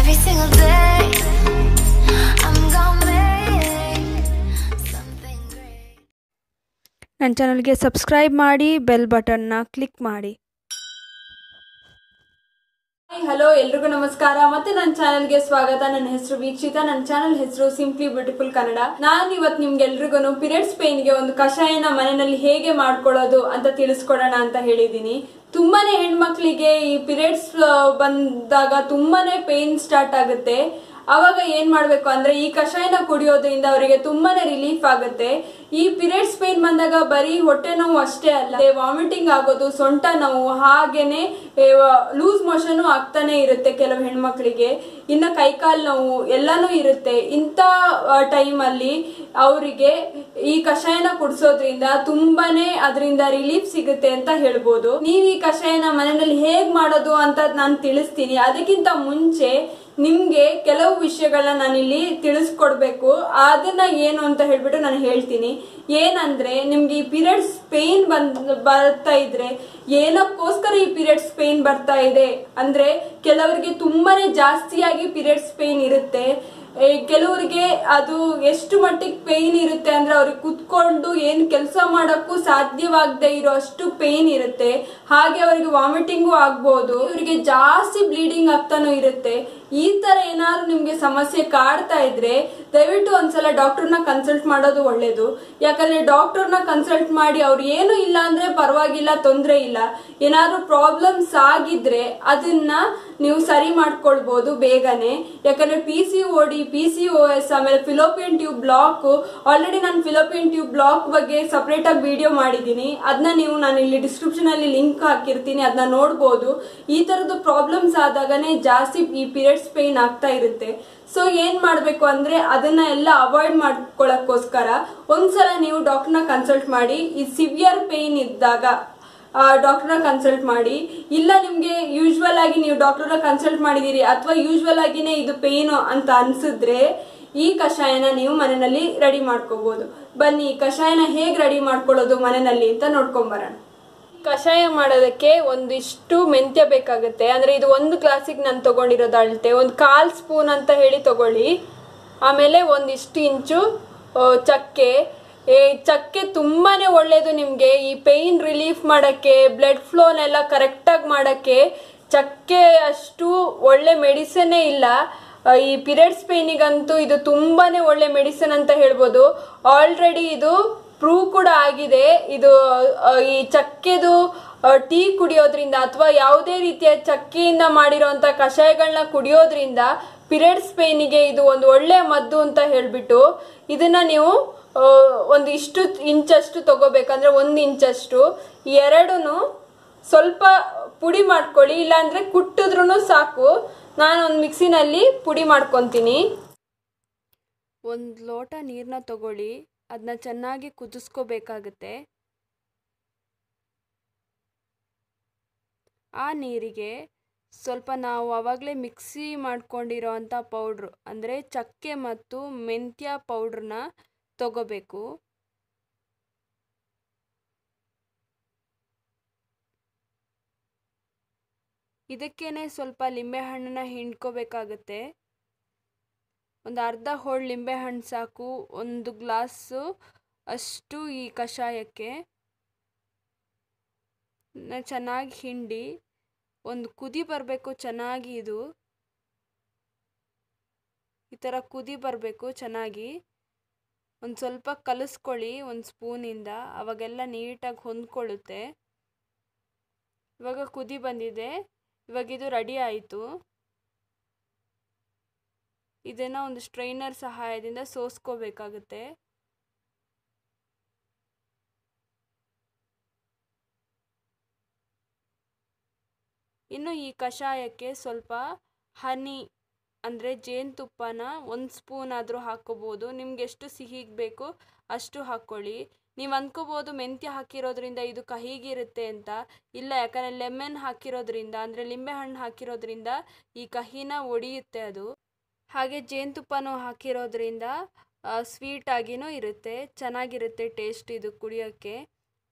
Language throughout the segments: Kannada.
Every single day, I'm gonna make something great. ನನ್ನ ಚಾನಲ್ಗೆ ಸಬ್ಸ್ಕ್ರೈಬ್ ಮಾಡಿ ಬೆಲ್ ಬಟನ್ನ ಕ್ಲಿಕ್ ಮಾಡಿ ಹಾಯ್ ಹಲೋ ಎಲ್ರಿಗೂ ನಮಸ್ಕಾರ ಮತ್ತೆ ನನ್ನ ಚಾನಲ್ಗೆ ಸ್ವಾಗತ ನನ್ನ ಹೆಸರು ವೀಕ್ಷಿತ ನನ್ನ ಚಾನಲ್ ಹೆಸರು ಸಿಂಪ್ಲಿ ಬ್ಯೂಟಿಫುಲ್ ಕನ್ನಡ ನಾನು ಇವತ್ತು ನಿಮ್ಗೆಲ್ರಿಗೂ ಪೀರಿಯಡ್ಸ್ ಪೇನ್ಗೆ ಒಂದು ಕಷಾಯನ ಮನೆಯಲ್ಲಿ ಹೇಗೆ ಮಾಡ್ಕೊಳ್ಳೋದು ಅಂತ ತಿಳಿಸ್ಕೊಡೋಣ ಅಂತ ಹೇಳಿದೀನಿ ತುಂಬಾನೇ ಹೆಣ್ಮಕ್ಳಿಗೆ ಈ ಪೀರಿಯಡ್ಸ್ ಬಂದಾಗ ತುಂಬಾನೇ ಪೇನ್ ಸ್ಟಾರ್ಟ್ ಆಗುತ್ತೆ ಅವಾಗ ಏನ್ ಮಾಡ್ಬೇಕು ಅಂದ್ರೆ ಈ ಕಷಾಯನ ಕುಡಿಯೋದ್ರಿಂದ ಅವರಿಗೆ ತುಂಬಾನೇ ರಿಲೀಫ್ ಆಗುತ್ತೆ ಈ ಪೀರಿಯಡ್ಸ್ ಪೇನ್ ಬಂದಾಗ ಬರೀ ಹೊಟ್ಟೆ ನೋವು ಅಷ್ಟೇ ಅಲ್ಲ ವಾಮಿಟಿಂಗ್ ಆಗೋದು ಸೊಂಟ ನೋವು ಹಾಗೇನೆ ಲೂಸ್ ಮೋಷನ್ ಆಗ್ತಾನೆ ಇರುತ್ತೆ ಕೆಲವು ಹೆಣ್ಮಕ್ಳಿಗೆ ಇನ್ನು ಕೈಕಾಲ್ ನೋವು ಎಲ್ಲಾನು ಇರುತ್ತೆ ಇಂಥ ಟೈಮ್ ಅಲ್ಲಿ ಅವರಿಗೆ ಈ ಕಷಾಯನ ಕುಡಿಸೋದ್ರಿಂದ ತುಂಬಾನೇ ಅದರಿಂದ ರಿಲೀಫ್ ಸಿಗುತ್ತೆ ಅಂತ ಹೇಳ್ಬೋದು ನೀವು ಈ ಕಷಾಯನ ಮನೆಯಲ್ಲಿ ಹೇಗ್ ಮಾಡೋದು ಅಂತ ನಾನು ತಿಳಿಸ್ತೀನಿ ಅದಕ್ಕಿಂತ ಮುಂಚೆ ನಿಮ್ಗೆ ಕೆಲವು ವಿಷಯಗಳನ್ನ ನಾನಿಲ್ಲಿ ತಿಳಿಸ್ಕೊಡ್ಬೇಕು ಅದನ್ನ ಏನು ಅಂತ ಹೇಳ್ಬಿಟ್ಟು ನಾನು ಹೇಳ್ತೀನಿ ಏನಂದ್ರೆ ನಿಮ್ಗೆ ಈ ಪೀರಿಯಡ್ಸ್ ಪೇನ್ ಬಂದ್ ಬರ್ತಾ ಇದ್ರೆ ಏನಕ್ಕೋಸ್ಕರ ಈ ಪೀರಿಯಡ್ಸ್ ಪೇನ್ ಬರ್ತಾ ಇದೆ ಅಂದ್ರೆ ಕೆಲವರಿಗೆ ತುಂಬಾನೇ ಜಾಸ್ತಿಯಾಗಿ ಪೀರಿಯಡ್ಸ್ ಪೇನ್ ಇರುತ್ತೆ ಏ, ಕೆಲವರಿಗೆ ಅದು ಎಷ್ಟು ಮಟ್ಟಿಗೆ ಪೇನ್ ಇರುತ್ತೆ ಅಂದ್ರೆ ಅವ್ರಿಗೆ ಕುತ್ಕೊಂಡು ಏನ್ ಕೆಲಸ ಮಾಡಕ್ಕೂ ಸಾಧ್ಯವಾಗದೆ ಇರೋ ಅಷ್ಟು ಪೇನ್ ಇರುತ್ತೆ ಹಾಗೆ ಅವರಿಗೆ ವಾಮಿಟಿಂಗು ಆಗ್ಬೋದು ಇವರಿಗೆ ಜಾಸ್ತಿ ಬ್ಲೀಡಿಂಗ್ ಆಗ್ತಾನೂ ಇರುತ್ತೆ ಈ ತರ ಏನಾದ್ರು ನಿಮ್ಗೆ ಸಮಸ್ಯೆ ಕಾಡ್ತಾ ಇದ್ರೆ ದಯವಿಟ್ಟು ಒಂದ್ಸಲ ಡಾಕ್ಟರ್ನ ಕನ್ಸಲ್ಟ್ ಮಾಡೋದು ಒಳ್ಳೇದು ಯಾಕಂದ್ರೆ ಡಾಕ್ಟರ್ನ ಕನ್ಸಲ್ಟ್ ಮಾಡಿ ಅವ್ರು ಏನು ಇಲ್ಲ ಅಂದ್ರೆ ಪರವಾಗಿಲ್ಲ ತೊಂದ್ರೆ ಇಲ್ಲ ಏನಾದ್ರು ಪ್ರಾಬ್ಲಮ್ಸ್ ಆಗಿದ್ರೆ ಅದನ್ನ ನೀವು ಸರಿ ಮಾಡ್ಕೊಳ್ಬಹುದು ಬೇಗನೆ ಯಾಕಂದ್ರೆ P C O D P C O S ಆಮೇಲೆ ಫಿಲೋಪಿಯನ್ ಟ್ಯೂಬ್ ಬ್ಲಾಕ್ ಆಲ್ರೆಡಿ ನಾನು ಫಿಲೋಪಿಯನ್ ಟ್ಯೂಬ್ ಬ್ಲಾಕ್ ಬಗ್ಗೆ ಸಪರೇಟ್ ಆಗಿ ವಿಡಿಯೋ ಮಾಡಿದ್ದೀನಿ ಅದನ್ನ ನೀವು ನಾನು ಇಲ್ಲಿ ಡಿಸ್ಕ್ರಿಪ್ಷನ್ ಅಲ್ಲಿ ಲಿಂಕ್ ಹಾಕಿರ್ತೀನಿ ಅದನ್ನ ನೋಡ್ಬೋದು ಈ ತರದ್ದು ಪ್ರಾಬ್ಲಮ್ಸ್ ಆದಾಗನೇ ಜಾಸ್ತಿ ಈ ಪೀರಿಯಡ್ಸ್ ಪೇನ್ ಆಗ್ತಾ ಇರುತ್ತೆ ಸೊ ಏನ್ ಮಾಡ್ಬೇಕು ಅಂದ್ರೆ ಅದನ್ನ ಎಲ್ಲ ಅವಾಯ್ಡ್ ಮಾಡ್ಕೊಳ್ಳೋಕ್ಕೋಸ್ಕರ ಒಂದ್ಸಲ ನೀವು ಡಾಕ್ಟರ್ನ ಕನ್ಸಲ್ಟ್ ಮಾಡಿ ಈ ಸಿವಿಯರ್ ಪೇನ್ ಇದ್ದಾಗ ಡಾಕ್ಟರ್ನ ಕನ್ಸಲ್ಟ್ ಮಾಡಿ ಇಲ್ಲ ನಿಮ್ಗೆ ಯೂಶ್ವಲ್ ಆಗಿ ನೀವು ಡಾಕ್ಟರ್ನ ಕನ್ಸಲ್ಟ್ ಮಾಡಿದೀರಿ ಅಥವಾ ಯೂಶ್ವಲ್ ಆಗಿನೇ ಇದು ಪೇನು ಅಂತ ಅನ್ಸಿದ್ರೆ ಈ ಕಷಾಯನ ನೀವು ಮನೆಯಲ್ಲಿ ರೆಡಿ ಮಾಡ್ಕೋಬಹುದು ಬನ್ನಿ ಈ ಕಷಾಯನ ಹೇಗೆ ರೆಡಿ ಮಾಡ್ಕೊಳ್ಳೋದು ಮನೆಯಲ್ಲಿ ಅಂತ ನೋಡ್ಕೊಂಬರೋಣ ಕಷಾಯ ಮಾಡೋದಕ್ಕೆ ಒಂದಿಷ್ಟು ಮೆಂತ್ಯ ಬೇಕಾಗುತ್ತೆ ಅಂದ್ರೆ ಇದು ಒಂದು ಗ್ಲಾಸಿಗೆ ನಾನು ತಗೊಂಡಿರೋದು ಅಳತೆ ಒಂದು ಕಾಲ್ ಸ್ಪೂನ್ ಅಂತ ಹೇಳಿ ತಗೊಳ್ಳಿ ಆಮೇಲೆ ಒಂದಿಷ್ಟು ಇಂಚು ಆ, ಚಕ್ಕೆ ಈ ಚಕ್ಕೆ ತುಂಬಾನೇ ಒಳ್ಳೇದು ನಿಮಗೆ ಈ ಪೇಯ್ನ್ ರಿಲೀಫ್ ಮಾಡೋಕ್ಕೆ ಬ್ಲಡ್ ಫ್ಲೋನೆಲ್ಲ ಕರೆಕ್ಟಾಗಿ ಮಾಡೋಕ್ಕೆ ಚಕ್ಕೆ ಅಷ್ಟು ಒಳ್ಳೆ ಮೆಡಿಸನ್ನೇ ಇಲ್ಲ ಆ, ಈ ಪೀರಿಯಡ್ಸ್ ಪೇನಿಗಂತೂ ಇದು ತುಂಬಾನೇ ಒಳ್ಳೆ ಮೆಡಿಸಿನ್ ಅಂತ ಹೇಳ್ಬೋದು ಆಲ್ರೆಡಿ ಇದು ಪ್ರೂವ್ ಕೂಡ ಆಗಿದೆ ಇದು ಆ, ಈ ಚಕ್ಕೆದು ಟೀ ಕುಡಿಯೋದ್ರಿಂದ ಅಥವಾ ಯಾವುದೇ ರೀತಿಯ ಚಕ್ಕೆಯಿಂದ ಮಾಡಿರೋಂಥ ಕಷಾಯಗಳನ್ನ ಕುಡಿಯೋದ್ರಿಂದ ಪೀರಿಯಡ್ಸ್ ಪೇನಿಗೆ ಇದು ಒಂದು ಒಳ್ಳೆ ಮದ್ದು ಅಂತ ಹೇಳ್ಬಿಟ್ಟು ಇದನ್ನ ನೀವು ಆ, ಒಂದು ಇಷ್ಟು ಇಂಚಷ್ಟು ತಗೋಬೇಕಂದ್ರೆ ಒಂದು ಇಂಚಷ್ಟು ಎರಡೂ ಸ್ವಲ್ಪ ಪುಡಿ ಮಾಡ್ಕೊಳ್ಳಿ ಇಲ್ಲಾಂದ್ರೆ ಕುಟ್ಟಿದ್ರೂ ಸಾಕು ನಾನು ಒಂದು ಮಿಕ್ಸಿನಲ್ಲಿ ಪುಡಿ ಮಾಡ್ಕೊತೀನಿ ಒಂದು ಲೋಟ ನೀರನ್ನ ತಗೊಳ್ಳಿ ಅದನ್ನ ಚೆನ್ನಾಗಿ ಕುದಿಸ್ಕೋಬೇಕಾಗುತ್ತೆ ಆ ನೀರಿಗೆ ಸ್ವಲ್ಪ ನಾವು ಆವಾಗಲೇ ಮಿಕ್ಸಿ ಮಾಡ್ಕೊಂಡಿರೋ ಅಂಥ ಪೌಡ್ರು ಅಂದರೆ ಚಕ್ಕೆ ಮತ್ತು ಮೆಂತ್ಯ ಪೌಡ್ರನ್ನ ತಗೋಬೇಕು ಇದಕ್ಕೇನೆ ಸ್ವಲ್ಪ ಲಿಂಬೆಹಣ್ಣನ್ನ ಹಿಂಡ್ಕೋಬೇಕಾಗತ್ತೆ ಒಂದು ಅರ್ಧ ಹೋಳು ಲಿಂಬೆಹಣ್ಣು ಸಾಕು ಒಂದು ಗ್ಲಾಸು ಅಷ್ಟು ಈ ಕಷಾಯಕ್ಕೆ ನ ಚೆನ್ನಾಗಿ ಹಿಂಡಿ ಒಂದು ಕುದಿ ಬರಬೇಕು ಚೆನ್ನಾಗಿ ಇದು ಈ ಥರ ಕುದಿ ಬರಬೇಕು ಚೆನ್ನಾಗಿ ಒಂದು ಸ್ವಲ್ಪ ಕಲಿಸ್ಕೊಳ್ಳಿ ಒಂದು ಸ್ಪೂನಿಂದ ಅವಾಗೆಲ್ಲ ನೀಟಾಗಿ ಹೊಂದ್ಕೊಳ್ಳುತ್ತೆ ಇವಾಗ ಕುದಿ ಬಂದಿದೆ ಇವಾಗ ಇದು ರೆಡಿ ಆಯಿತು ಇದನ್ನು ಒಂದು ಸ್ಟ್ರೈನರ್ ಸಹಾಯದಿಂದ ಸೋಸ್ಕೋಬೇಕಾಗುತ್ತೆ ಇನ್ನು ಈ ಕಷಾಯಕ್ಕೆ ಸ್ವಲ್ಪ ಹನಿ ಅಂದರೆ ಜೇನುತುಪ್ಪನ ಒಂದು ಸ್ಪೂನ್ ಆದರೂ ಹಾಕ್ಕೋಬೋದು ನಿಮ್ಗೆ ಎಷ್ಟು ಸಿಹಿಗೆ ಬೇಕು ಅಷ್ಟು ಹಾಕ್ಕೊಳ್ಳಿ ನೀವು ಅಂದ್ಕೋಬೋದು ಮೆಂತ್ಯ ಹಾಕಿರೋದ್ರಿಂದ ಇದು ಕಹಿಗಿರುತ್ತೆ ಅಂತ ಇಲ್ಲ ಯಾಕಂದರೆ ಲೆಮನ್ ಹಾಕಿರೋದ್ರಿಂದ ಅಂದರೆ ಲಿಂಬೆಹಣ್ಣು ಹಾಕಿರೋದ್ರಿಂದ ಈ ಕಹಿನ ಒಡೆಯುತ್ತೆ ಅದು ಹಾಗೆ ಜೇನುತುಪ್ಪನೂ ಹಾಕಿರೋದ್ರಿಂದ ಸ್ವೀಟ್ ಆಗಿನೂ ಇರುತ್ತೆ ಚೆನ್ನಾಗಿರುತ್ತೆ ಟೇಸ್ಟ್ ಇದು ಕುಡಿಯೋಕ್ಕೆ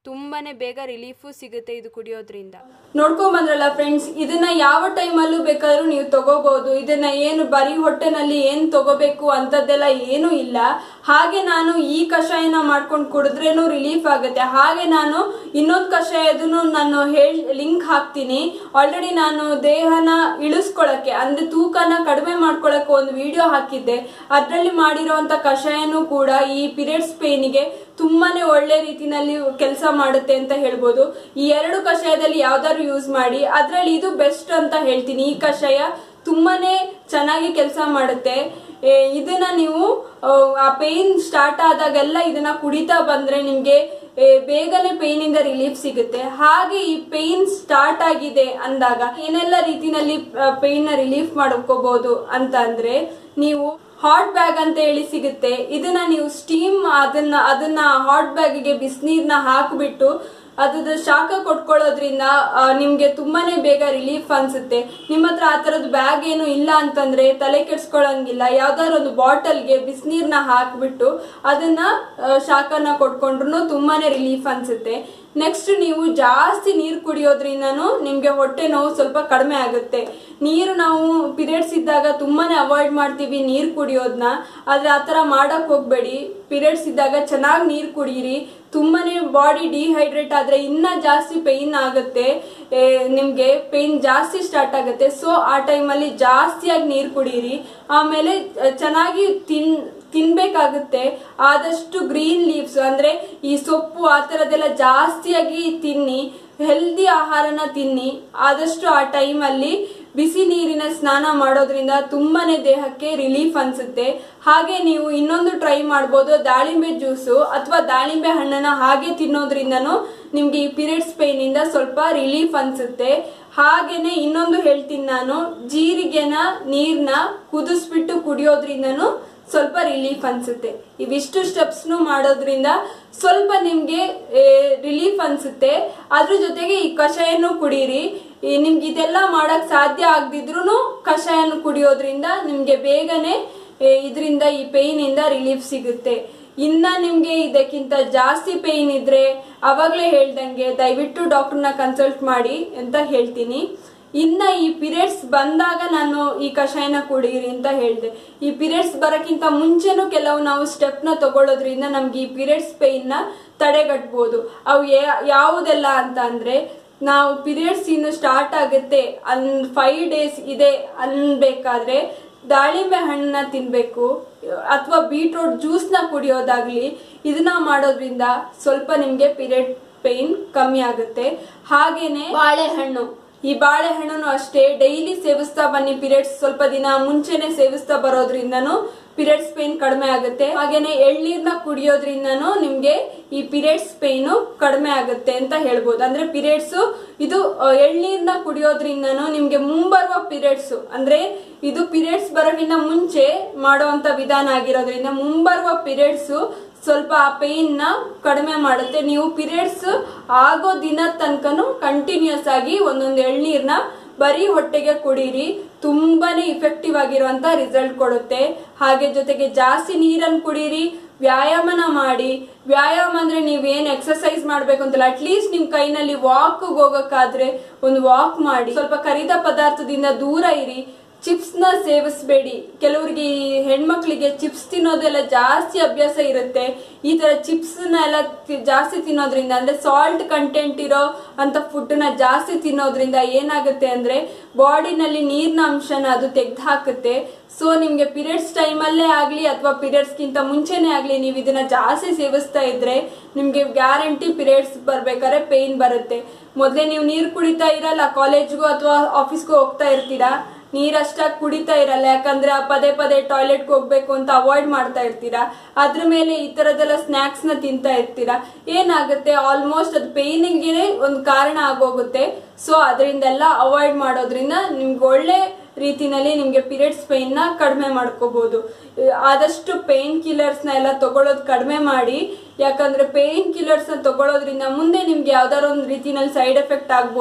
ತುಂಬಾ ಬೇಗ ರಿಲೀಫು ಸಿಗುತ್ತೆ ಇದು ಕುಡಿಯೋದ್ರಿಂದ ನೋಡ್ಕೊಂಡ್ ಬಂದ್ರಲ್ಲ ಫ್ರೆಂಡ್ಸ್ ಇದನ್ನ ಯಾವ ಟೈಮಲ್ಲೂ ಬೇಕಾದ್ರೂ ನೀವು ತಗೋಬಹುದು ಇದನ್ನ ಏನು ಬರೀ ಹೊಟ್ಟೆನಲ್ಲಿ ಏನ್ ತಗೋಬೇಕು ಅಂತದ್ದೆಲ್ಲ ಏನೂ ಇಲ್ಲ ಹಾಗೆ ನಾನು ಈ ಕಷಾಯನ ಮಾಡ್ಕೊಂಡು ಕುಡಿದ್ರೇನು ರಿಲೀಫ್ ಆಗುತ್ತೆ ಹಾಗೆ ನಾನು ಇನ್ನೊಂದು ಕಷಾಯದನ್ನು ನಾನು ಹೇಳ್ ಲಿಂಕ್ ಹಾಕ್ತೀನಿ ಆಲ್ರೆಡಿ ನಾನು ದೇಹನ ಇಳಿಸ್ಕೊಳಕ್ಕೆ ಅಂದ್ರೆ ತೂಕನ ಕಡಿಮೆ ಮಾಡ್ಕೊಳಕ್ಕೆ ಒಂದು ವಿಡಿಯೋ ಹಾಕಿದ್ದೆ ಅದರಲ್ಲಿ ಮಾಡಿರೋಂಥ ಕಷಾಯನೂ ಕೂಡ ಈ ಪೀರಿಯಡ್ಸ್ ಪೇನಿಗೆ ತುಂಬಾನೇ ಒಳ್ಳೆ ರೀತಿನಲ್ಲಿ ಕೆಲಸ ಮಾಡುತ್ತೆ ಅಂತ ಹೇಳ್ಬೋದು ಈ ಎರಡು ಕಷಾಯದಲ್ಲಿ ಯಾವ್ದಾದ್ರು ಯೂಸ್ ಮಾಡಿ ಅದ್ರಲ್ಲಿ ಇದು ಬೆಸ್ಟ್ ಅಂತ ಹೇಳ್ತೀನಿ ಈ ಕಷಾಯ ತುಂಬಾನೇ ಚೆನ್ನಾಗಿ ಕೆಲಸ ಮಾಡುತ್ತೆ ಏ, ಇದನ್ನ ನೀವು ಆ, ಆ ಪೇನ್ ಸ್ಟಾರ್ಟ್ ಆದಾಗೆಲ್ಲ ಇದನ್ನ ಕುಡಿತಾ ಬಂದ್ರೆ ನಿಮ್ಗೆ ಏ, ಬೇಗನೆ ಪೇನ್ ಇಂದ ರಿಲೀಫ್ ಸಿಗುತ್ತೆ ಹಾಗೆ ಈ ಪೇನ್ ಸ್ಟಾರ್ಟ್ ಆಗಿದೆ ಅಂದಾಗ ಏನೆಲ್ಲ ರೀತಿನಲ್ಲಿ ಪೇನ್ ನ ರಿಲೀಫ್ ಮಾಡ್ಕೋಬಹುದು ಅಂತ ಅಂದ್ರೆ ನೀವು ಹಾಟ್ ಬ್ಯಾಗ್ ಅಂತ ಹೇಳಿ ಸಿಗುತ್ತೆ ಇದನ್ನ ನೀವು ಸ್ಟೀಮ್ ಅದನ್ನ ಅದನ್ನ ಹಾಟ್ ಬ್ಯಾಗಿಗೆ ಬಿಸಿನೀರ್ನ ಹಾಕ್ಬಿಟ್ಟು ಅದ್ರದ್ದು ಶಾಖ ಕೊಟ್ಕೊಳ್ಳೋದ್ರಿಂದ ಆ, ನಿಮ್ಗೆ ತುಂಬಾನೇ ಬೇಗ ರಿಲೀಫ್ ಅನ್ಸುತ್ತೆ ನಿಮ್ಮ ಹತ್ರ ಆ ತರದ್ ಬ್ಯಾಗ್ ಏನು ಇಲ್ಲ ಅಂತಂದ್ರೆ ತಲೆ ಕೆಡ್ಸ್ಕೊಳಂಗಿಲ್ಲ ಯಾವ್ದಾದ್ರು ಒಂದು ಬಾಟಲ್ಗೆ ಬಿಸಿನೀರ್ನ ಹಾಕ್ಬಿಟ್ಟು ಅದನ್ನ ಆ, ಶಾಖನ ಕೊಟ್ಕೊಂಡ್ರು ತುಂಬಾನೇ ರಿಲೀಫ್ ಅನ್ಸುತ್ತೆ ನೆಕ್ಸ್ಟ್ ನೀವು ಜಾಸ್ತಿ ನೀರು ಕುಡಿಯೋದ್ರಿಂದನೂ ನಿಮ್ಗೆ ಹೊಟ್ಟೆ ನೋವು ಸ್ವಲ್ಪ ಕಡಿಮೆ ಆಗುತ್ತೆ ನೀರು ನಾವು ಪೀರಿಯಡ್ಸ್ ಇದ್ದಾಗ ತುಂಬಾನೇ ಅವಾಯ್ಡ್ ಮಾಡ್ತೀವಿ ನೀರು ಕುಡಿಯೋದನ್ನ ಆದ್ರೆ ಆ ಥರ ಮಾಡಕ್ ಹೋಗ್ಬೇಡಿ ಪೀರಿಯಡ್ಸ್ ಇದ್ದಾಗ ಚೆನ್ನಾಗಿ ನೀರು ಕುಡೀರಿ ತುಂಬಾನೇ ಬಾಡಿ ಡಿಹೈಡ್ರೇಟ್ ಆದ್ರೆ ಇನ್ನ ಜಾಸ್ತಿ ಪೇಯ್ನ್ ಆಗುತ್ತೆ ಏ, ನಿಮ್ಗೆ ಪೇಯ್ನ್ ಜಾಸ್ತಿ ಸ್ಟಾರ್ಟ್ ಆಗುತ್ತೆ ಸೊ ಆ ಟೈಮಲ್ಲಿ ಜಾಸ್ತಿಯಾಗಿ ನೀರು ಕುಡೀರಿ ಆಮೇಲೆ ಆ, ಚೆನ್ನಾಗಿ ತಿನ್ ತಿನ್ಬೇಕಾಗುತ್ತೆ ಆದಷ್ಟು ಗ್ರೀನ್ ಲೀವ್ಸ್ ಅಂದ್ರೆ ಈ ಸೊಪ್ಪು ಆ ಥರದ್ದೆಲ್ಲ ಜಾಸ್ತಿಯಾಗಿ ತಿನ್ನಿ ಹೆಲ್ದಿ ಆಹಾರನ ತಿನ್ನಿ ಆದಷ್ಟು ಆ ಟೈಮಲ್ಲಿ ಬಿಸಿ ನೀರಿನ ಸ್ನಾನ ಮಾಡೋದ್ರಿಂದ ತುಂಬಾನೇ ದೇಹಕ್ಕೆ ರಿಲೀಫ್ ಅನ್ಸುತ್ತೆ ಹಾಗೆ ನೀವು ಇನ್ನೊಂದು ಟ್ರೈ ಮಾಡ್ಬೋದು ದಾಳಿಂಬೆ ಜ್ಯೂಸು ಅಥವಾ ದಾಳಿಂಬೆ ಹಣ್ಣನ್ನ ಹಾಗೆ ತಿನ್ನೋದ್ರಿಂದನೂ ನಿಮ್ಗೆ ಈ ಪೀರಿಯಡ್ಸ್ ಪೇನ್ ಇಂದ ಸ್ವಲ್ಪ ರಿಲೀಫ್ ಅನ್ಸುತ್ತೆ ಹಾಗೇನೆ ಇನ್ನೊಂದು ಹೇಳ್ತೀನಿ ನಾನು ಜೀರಿಗೆನ ನೀರ್ನ ಕುದಿಸ್ಬಿಟ್ಟು ಕುಡಿಯೋದ್ರಿಂದನೂ ಸ್ವಲ್ಪ ರಿಲೀಫ್ ಅನ್ಸುತ್ತೆ ಇವಿಷ್ಟು ಸ್ಟೆಪ್ಸ್ನು ಮಾಡೋದ್ರಿಂದ ಸ್ವಲ್ಪ ನಿಮ್ಗೆ ರಿಲೀಫ್ ಅನ್ಸುತ್ತೆ ಅದ್ರ ಜೊತೆಗೆ ಈ ಕಷಾಯನೂ ಕುಡೀರಿ ಈ ನಿಮ್ಗೆ ಇದೆಲ್ಲ ಮಾಡಕ್ ಸಾಧ್ಯ ಆಗದಿದ್ರು ಕಷಾಯನ ಕುಡಿಯೋದ್ರಿಂದ ನಿಮ್ಗೆ ಬೇಗನೆ ಇದರಿಂದ ಈ ಪೇಯ್ನ್ ಇಂದ ರಿಲೀಫ್ ಸಿಗುತ್ತೆ ಇನ್ನ ನಿಮ್ಗೆ ಇದಕ್ಕಿಂತ ಜಾಸ್ತಿ ಪೇಯ್ನ್ ಇದ್ರೆ ಅವಾಗ್ಲೇ ಹೇಳ್ದಂಗೆ ದಯವಿಟ್ಟು ಡಾಕ್ಟರ್ನ ಕನ್ಸಲ್ಟ್ ಮಾಡಿ ಅಂತ ಹೇಳ್ತೀನಿ ಇನ್ನ ಈ ಪೀರಿಯಡ್ಸ್ ಬಂದಾಗ ನಾನು ಈ ಕಷಾಯನ ಕುಡೀರಿ ಅಂತ ಹೇಳಿದೆ ಈ ಪೀರಿಯಡ್ಸ್ ಬರಕ್ಕಿಂತ ಮುಂಚೆನೂ ಕೆಲವು ನಾವು ಸ್ಟೆಪ್ನ ತಗೊಳ್ಳೋದ್ರಿಂದ ನಮ್ಗೆ ಈ ಪೀರಿಯಡ್ಸ್ ಪೇಯ್ನ ತಡೆಗಟ್ಬೋದು ಅವು ಯಾ- ಯಾವುದೆಲ್ಲ ಅಂತ ಅಂದ್ರೆ ನಾವು ಪೀರಿಯಡ್ಸ್ ಇನ್ನು ಸ್ಟಾರ್ಟ್ ಆಗುತ್ತೆ ಅನ್ ಫೈವ್ ಡೇಸ್ ಇದೆ ಅನ್ಬೇಕಾದ್ರೆ ದಾಳಿಂಬೆ ಹಣ್ಣನ್ನ ತಿನ್ಬೇಕು ಅಥವಾ ಬೀಟ್ರೂಟ್ ಜ್ಯೂಸ್ನ ಕುಡಿಯೋದಾಗ್ಲಿ ಇದನ್ನ ಮಾಡೋದ್ರಿಂದ ಸ್ವಲ್ಪ ನಿಮ್ಗೆ ಪೀರಿಯಡ್ ಪೇನ್ ಕಮ್ಮಿ ಆಗುತ್ತೆ ಹಾಗೇನೆ ಬಾಳೆಹಣ್ಣು ಈ ಬಾಳೆಹಣ್ಣು ಅಷ್ಟೇ ಡೈಲಿ ಸೇವಿಸ್ತಾ ಬನ್ನಿ ಪೀರಿಯಡ್ಸ್ ಸ್ವಲ್ಪ ದಿನ ಮುಂಚೆನೆ ಸೇವಿಸ್ತಾ ಬರೋದ್ರಿಂದನೂ ಪೀರಿಯಡ್ಸ್ ಪೇನ್ ಕಡಿಮೆ ಆಗುತ್ತೆ ಹಾಗೇನೆ ಎಳ್ನೀರ್ನ ಕುಡಿಯೋದ್ರಿಂದನೂ ನಿಮ್ಗೆ ಈ ಪೀರಿಯಡ್ಸ್ ಪೇನು ಕಡಿಮೆ ಆಗುತ್ತೆ ಅಂತ ಹೇಳ್ಬೋದು ಅಂದ್ರೆ ಪೀರಿಯಡ್ಸ್ ಇದು ಆ, ಎಳ್ನೀರ್ನ ಕುಡಿಯೋದ್ರಿಂದನೂ ನಿಮ್ಗೆ ಮುಂಬರುವ ಪೀರಿಯಡ್ಸ್ ಅಂದ್ರೆ ಇದು ಪೀರಿಯಡ್ಸ್ ಬರೋಕ್ಕಿಂತ ಮುಂಚೆ ಮಾಡುವಂತ ವಿಧಾನ ಆಗಿರೋದ್ರಿಂದ ಮುಂಬರುವ ಪೀರಿಯಡ್ಸ್ ಸ್ವಲ್ಪ ಆ ಪೇನ್ ನ ಕಡಿಮೆ ಮಾಡುತ್ತೆ ನೀವು ಪೀರಿಯಡ್ಸ್ ಆಗೋ ದಿನ ತನಕನು ಕಂಟಿನ್ಯೂಸ್ ಆಗಿ ಒಂದೊಂದು ಎಳ್ನೀರ್ನ ಬರೀ ಹೊಟ್ಟೆಗೆ ಕುಡೀರಿ ತುಂಬಾನೇ ಇಫೆಕ್ಟಿವ್ ಆಗಿರುವಂತ ರಿಸಲ್ಟ್ ಕೊಡುತ್ತೆ ಹಾಗೆ ಜೊತೆಗೆ ಜಾಸ್ತಿ ನೀರನ್ನು ಕುಡೀರಿ ವ್ಯಾಯಾಮನ ಮಾಡಿ ವ್ಯಾಯಾಮ ಅಂದ್ರೆ ನೀವೇನ್ ಎಕ್ಸರ್ಸೈಸ್ ಮಾಡ್ಬೇಕು ಅಂತಲ್ಲ ಅಟ್ಲೀಸ್ಟ್ ನಿಮ್ ಕೈನಲ್ಲಿ ವಾಕ್ ಹೋಗಕ್ಕಾದ್ರೆ ಒಂದು ವಾಕ್ ಮಾಡಿ ಸ್ವಲ್ಪ ಕರಿದ ಪದಾರ್ಥದಿಂದ ದೂರ ಇರಿ ಚಿಪ್ಸ್ ನ ಸೇವಿಸಬೇಡಿ ಕೆಲವರಿಗೆ ಈ ಹೆಣ್ಮಕ್ಳಿಗೆ ಚಿಪ್ಸ್ ತಿನ್ನೋದೆಲ್ಲ ಜಾಸ್ತಿ ಅಭ್ಯಾಸ ಇರುತ್ತೆ ಈ ತರ ಚಿಪ್ಸ್ ನ ಎಲ್ಲ ತಿ- ಜಾಸ್ತಿ ತಿನ್ನೋದ್ರಿಂದ ಅಂದ್ರೆ ಸಾಲ್ಟ್ ಕಂಟೆಂಟ್ ಇರೋ ಅಂತ ಫುಡ್ ನ ಜಾಸ್ತಿ ತಿನ್ನೋದ್ರಿಂದ ಏನಾಗುತ್ತೆ ಅಂದ್ರೆ ಬಾಡಿನಲ್ಲಿ ನೀರಿನ ಅಂಶನ ಅದು ತೆಗ್ದು ಹಾಕುತ್ತೆ ಸೊ ನಿಮ್ಗೆ ಪೀರಿಯಡ್ಸ್ ಟೈಮಲ್ಲೇ ಆಗ್ಲಿ ಅಥವಾ ಪೀರಿಯಡ್ಸ್ ಗಿಂತ ಮುಂಚೆನೆ ಆಗ್ಲಿ ನೀವು ಇದನ್ನ ಜಾಸ್ತಿ ಸೇವಿಸ್ತಾ ಇದ್ರೆ ನಿಮ್ಗೆ ಗ್ಯಾರಂಟಿ ಪೀರಿಯಡ್ಸ್ ಬರ್ಬೇಕಾದ್ರೆ ಪೇನ್ ಬರುತ್ತೆ ಮೊದಲೇ ನೀವು ನೀರು ಕುಡಿತಾ ಇರಲ್ಲ ಕಾಲೇಜ್ಗೂ ಅಥವಾ ಆಫೀಸ್ಗೂ ಹೋಗ್ತಾ ಇರ್ತೀರಾ ನೀರಷ್ಟಾಗಿ ಕುಡಿತಾ ಇರಲ್ಲ ಯಾಕಂದ್ರೆ ಆ ಪದೇ ಪದೇ ಟಾಯ್ಲೆಟ್ಗೆ ಹೋಗ್ಬೇಕು ಅಂತ ಅವಾಯ್ಡ್ ಮಾಡ್ತಾ ಇರ್ತೀರಾ ಅದ್ರ ಮೇಲೆ ಈ ತರದೆಲ್ಲ ಸ್ನಾಕ್ಸ್ ನ ತಿಂತಾ ಇರ್ತೀರಾ ಏನಾಗುತ್ತೆ ಆಲ್ಮೋಸ್ಟ್ ಅದು ಪೇನಿಗೆ ಒಂದು ಕಾರಣ ಆಗೋಗುತ್ತೆ ಸೊ ಅದರಿಂದೆಲ್ಲ ಅವಾಯ್ಡ್ ಮಾಡೋದ್ರಿಂದ ನಿಮ್ಗೆ ಒಳ್ಳೆ ರೀತಿನಲ್ಲಿ ನಿಮ್ಗೆ ಪೀರಿಯಡ್ಸ್ ಪೇನ್ ನ ಕಡಿಮೆ ಮಾಡ್ಕೋಬಹುದು ಆದಷ್ಟು ಪೇನ್ ಕಿಲ್ಲರ್ಸ್ ನ ಎಲ್ಲ ತಗೊಳ್ಳೋದು ಕಡಿಮೆ ಮಾಡಿ ಯಾಕಂದ್ರೆ ಪೇನ್ ಕಿಲ್ಲರ್ಸ್ ನ ತಗೊಳ್ಳೋದ್ರಿಂದ ಮುಂದೆ ನಿಮ್ಗೆ ಯಾವ್ದಾರ ಒಂದು ರೀತಿನಲ್ಲಿ ಸೈಡ್ ಎಫೆಕ್ಟ್ ಆಗ್ಬೋದು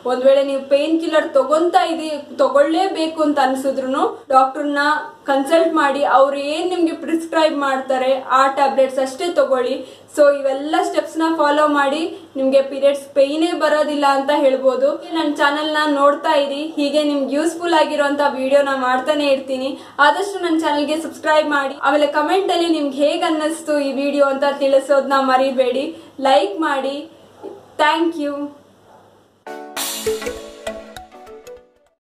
ಒಂದ್ ವೇಳೆ ನೀವು ಪೇನ್ ಕಿಲ್ಲರ್ ತಗೊಂತಾ ಇದೀ ತಗೊಳ್ಳೇಬೇಕು ಅಂತ ಅನ್ಸಿದ್ರು ಡಾಕ್ಟರ್ನ ಕನ್ಸಲ್ಟ್ ಮಾಡಿ ಅವ್ರು ಏನ್ ನಿಮ್ಗೆ ಪ್ರಿಸ್ಕ್ರೈಬ್ ಮಾಡ್ತಾರೆ ಆ ಟ್ಯಾಬ್ಲೆಟ್ಸ್ ಅಷ್ಟೇ ತಗೊಳ್ಳಿ ಸೊ ಇವೆಲ್ಲ ಸ್ಟೆಪ್ಸ್ ನ ಫಾಲೋ ಮಾಡಿ ನಿಮ್ಗೆ ಪೀರಿಯಡ್ಸ್ ಪೇಯ್ನೇ ಬರೋದಿಲ್ಲ ಅಂತ ಹೇಳ್ಬೋದು ನನ್ನ ಚಾನೆಲ್ ನ ನೋಡ್ತಾ ಇರಿ ಹೀಗೆ ನಿಮ್ಗೆ ಯೂಸ್ಫುಲ್ ಆಗಿರುವಂತ ವಿಡಿಯೋನ ಮಾಡ್ತಾನೆ ಇರ್ತೀನಿ ಆದಷ್ಟು ನನ್ನ ಚಾನೆಲ್ಗೆ ಸಬ್ಸ್ಕ್ರೈಬ್ ಮಾಡಿ ಆಮೇಲೆ ಕಮೆಂಟ್ ಅಲ್ಲಿ ನಿಮ್ಗೆ ಹೇಗ್ ಅನ್ನಿಸ್ತು ಈ ವಿಡಿಯೋ ಅಂತ ತಿಳಿಸೋದನ್ನ ಮರಿಬೇಡಿ ಲೈಕ್ ಮಾಡಿ ಥ್ಯಾಂಕ್ ಯು